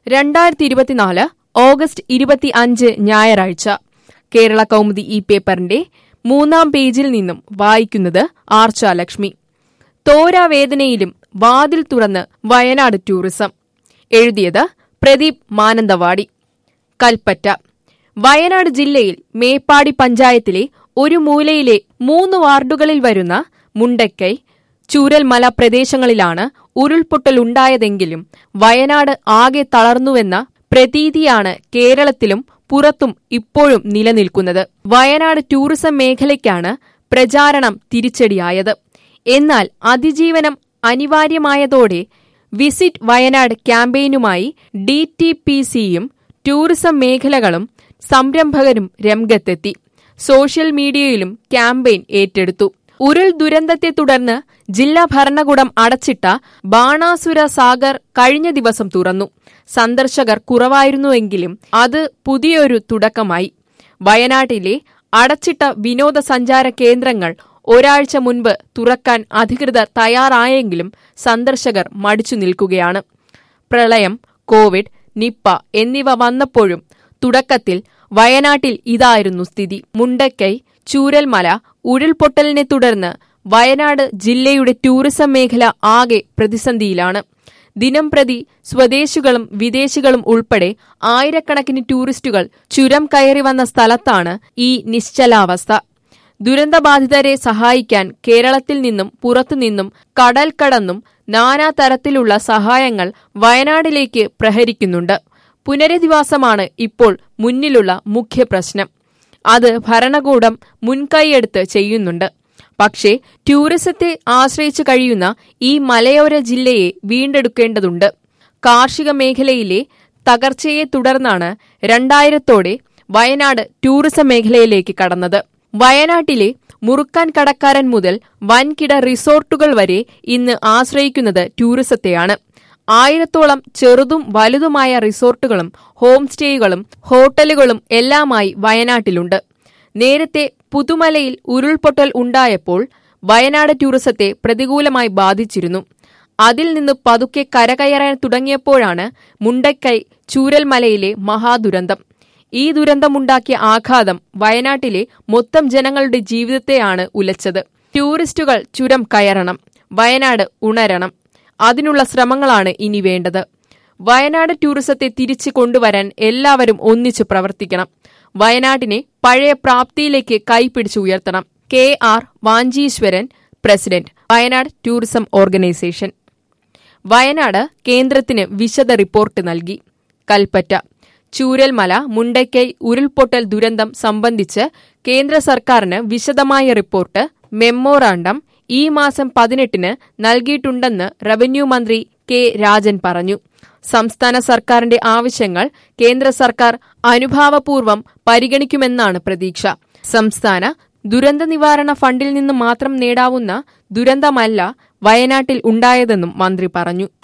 രണ്ടായിരത്തി ഇരുപത്തിനാല് ഓഗസ്റ്റ് ഇരുപത്തി അഞ്ച് ഞായറാഴ്ച കേരള കൗമുദി ഈ പേപ്പറിന്റെ മൂന്നാം പേജിൽ നിന്നും വായിക്കുന്നത് ആർച്ച ലക്ഷ്മി തോരാവേദനയിലും വാതിൽ തുറന്ന് വയനാട് ടൂറിസം എഴുതിയത് പ്രദീപ് മാനന്തവാടി കൽപ്പറ്റ വയനാട് ജില്ലയിൽ മേപ്പാടി പഞ്ചായത്തിലെ ഒരു മൂലയിലെ മൂന്ന് വാർഡുകളിൽ വരുന്ന മുണ്ടക്കൈ ചൂരൽമല പ്രദേശങ്ങളിലാണ് ഉരുൾപൊട്ടലുണ്ടായതെങ്കിലും വയനാട് ആകെ തളർന്നുവെന്ന പ്രതീതിയാണ് കേരളത്തിലും പുറത്തും ഇപ്പോഴും നിലനിൽക്കുന്നത് വയനാട് ടൂറിസം മേഖലയ്ക്കാണ് പ്രചാരണം തിരിച്ചടിയായത് എന്നാൽ അതിജീവനം അനിവാര്യമായതോടെ വിസിറ്റ് വയനാട് ക്യാമ്പയിനുമായി ഡി ടി പി സിയും ടൂറിസം മേഖലകളും സംരംഭകരും രംഗത്തെത്തി സോഷ്യൽ മീഡിയയിലും ക്യാമ്പയിൻ ഏറ്റെടുത്തു ഉരുൾ ദുരന്തത്തെ തുടർന്ന് ജില്ലാ ഭരണകൂടം അടച്ചിട്ട ബാണാസുര സാഗർ കഴിഞ്ഞ ദിവസം തുറന്നു സന്ദർശകർ കുറവായിരുന്നുവെങ്കിലും അത് പുതിയൊരു തുടക്കമായി വയനാട്ടിലെ അടച്ചിട്ട വിനോദസഞ്ചാര കേന്ദ്രങ്ങൾ ഒരാഴ്ച മുൻപ് തുറക്കാൻ അധികൃതർ തയ്യാറായെങ്കിലും സന്ദർശകർ മടിച്ചു നിൽക്കുകയാണ് പ്രളയം കോവിഡ് നിപ്പ എന്നിവ വന്നപ്പോഴും തുടക്കത്തിൽ വയനാട്ടിൽ ഇതായിരുന്നു സ്ഥിതി മുണ്ടക്കൈ ചൂരൽമല ഉരുൾപൊട്ടലിനെ തുടർന്ന് വയനാട് ജില്ലയുടെ ടൂറിസം മേഖല ആകെ പ്രതിസന്ധിയിലാണ് ദിനം പ്രതി സ്വദേശികളും വിദേശികളും ഉൾപ്പെടെ ആയിരക്കണക്കിന് ടൂറിസ്റ്റുകൾ ചുരം കയറി വന്ന സ്ഥലത്താണ് ഈ നിശ്ചലാവസ്ഥ ദുരന്തബാധിതരെ സഹായിക്കാൻ കേരളത്തിൽ നിന്നും പുറത്തുനിന്നും കടൽ കടന്നും നാനാതരത്തിലുള്ള സഹായങ്ങൾ വയനാടിലേക്ക് പ്രഹരിക്കുന്നുണ്ട് പുനരധിവാസമാണ് ഇപ്പോൾ മുന്നിലുള്ള മുഖ്യ പ്രശ്നം അത് ഭരണകൂടം മുൻകൈയെടുത്ത് ചെയ്യുന്നുണ്ട് പക്ഷേ ടൂറിസത്തെ ആശ്രയിച്ചു കഴിയുന്ന ഈ മലയോര ജില്ലയെ വീണ്ടെടുക്കേണ്ടതുണ്ട് കാർഷിക മേഖലയിലെ തകർച്ചയെ തുടർന്നാണ് രണ്ടായിരത്തോടെ വയനാട് ടൂറിസം മേഖലയിലേക്ക് കടന്നത് വയനാട്ടിലെ മുറുക്കാൻ കടക്കാരൻ മുതൽ വൻകിട റിസോർട്ടുകൾ വരെ ഇന്ന് ആശ്രയിക്കുന്നത് ടൂറിസത്തെയാണ് ആയിരത്തോളം ചെറുതും വലുതുമായ റിസോർട്ടുകളും ഹോം സ്റ്റേകളും ഹോട്ടലുകളും എല്ലാമായി വയനാട്ടിലുണ്ട് നേരത്തെ പുതുമലയിൽ ഉരുൾപൊട്ടൽ ഉണ്ടായപ്പോൾ വയനാട് ടൂറിസത്തെ പ്രതികൂലമായി ബാധിച്ചിരുന്നു അതിൽ നിന്ന് പതുക്കെ കരകയറാൻ തുടങ്ങിയപ്പോഴാണ് മുണ്ടക്കൈ ചൂരൽമലയിലെ മഹാദുരന്തം ഈ ദുരന്തമുണ്ടാക്കിയ ആഘാതം വയനാട്ടിലെ മൊത്തം ജനങ്ങളുടെ ജീവിതത്തെയാണ് ഉലച്ചത് ടൂറിസ്റ്റുകൾ ചുരം കയറണം വയനാട് ഉണരണം അതിനുള്ള ശ്രമങ്ങളാണ് ഇനി വേണ്ടത് വയനാട് ടൂറിസത്തെ തിരിച്ചു കൊണ്ടുവരാൻ എല്ലാവരും ഒന്നിച്ചു പ്രവർത്തിക്കണം വയനാട്ടിനെ പഴയ പ്രാപ്തിയിലേക്ക് കൈപിടിച്ച് ഉയർത്തണം K R Vancheeswaran president Wayanad tourism organisation Wayanad കേന്ദ്രത്തിന് വിശദ റിപ്പോർട്ട് നൽകി കൽപ്പറ്റ ചൂരൽമല മുണ്ടക്കൈ ഉരുൾപൊട്ടൽ ദുരന്തം സംബന്ധിച്ച് കേന്ദ്ര സർക്കാരിന് വിശദമായ റിപ്പോർട്ട് മെമ്മോറാണ്ടം ഈ മാസം പതിനെട്ടിന് നൽകിയിട്ടുണ്ടെന്ന് റവന്യൂ മന്ത്രി കെ രാജൻ പറഞ്ഞു സംസ്ഥാന സർക്കാരിന്റെ ആവശ്യങ്ങൾ കേന്ദ്ര സർക്കാർ അനുഭാവപൂർവ്വം പരിഗണിക്കുമെന്നാണ് പ്രതീക്ഷ സംസ്ഥാന ദുരന്ത നിവാരണ ഫണ്ടിൽ നിന്ന് മാത്രം നേടാവുന്ന ദുരന്തമല്ല വയനാട്ടിൽ ഉണ്ടായതെന്നും മന്ത്രി പറഞ്ഞു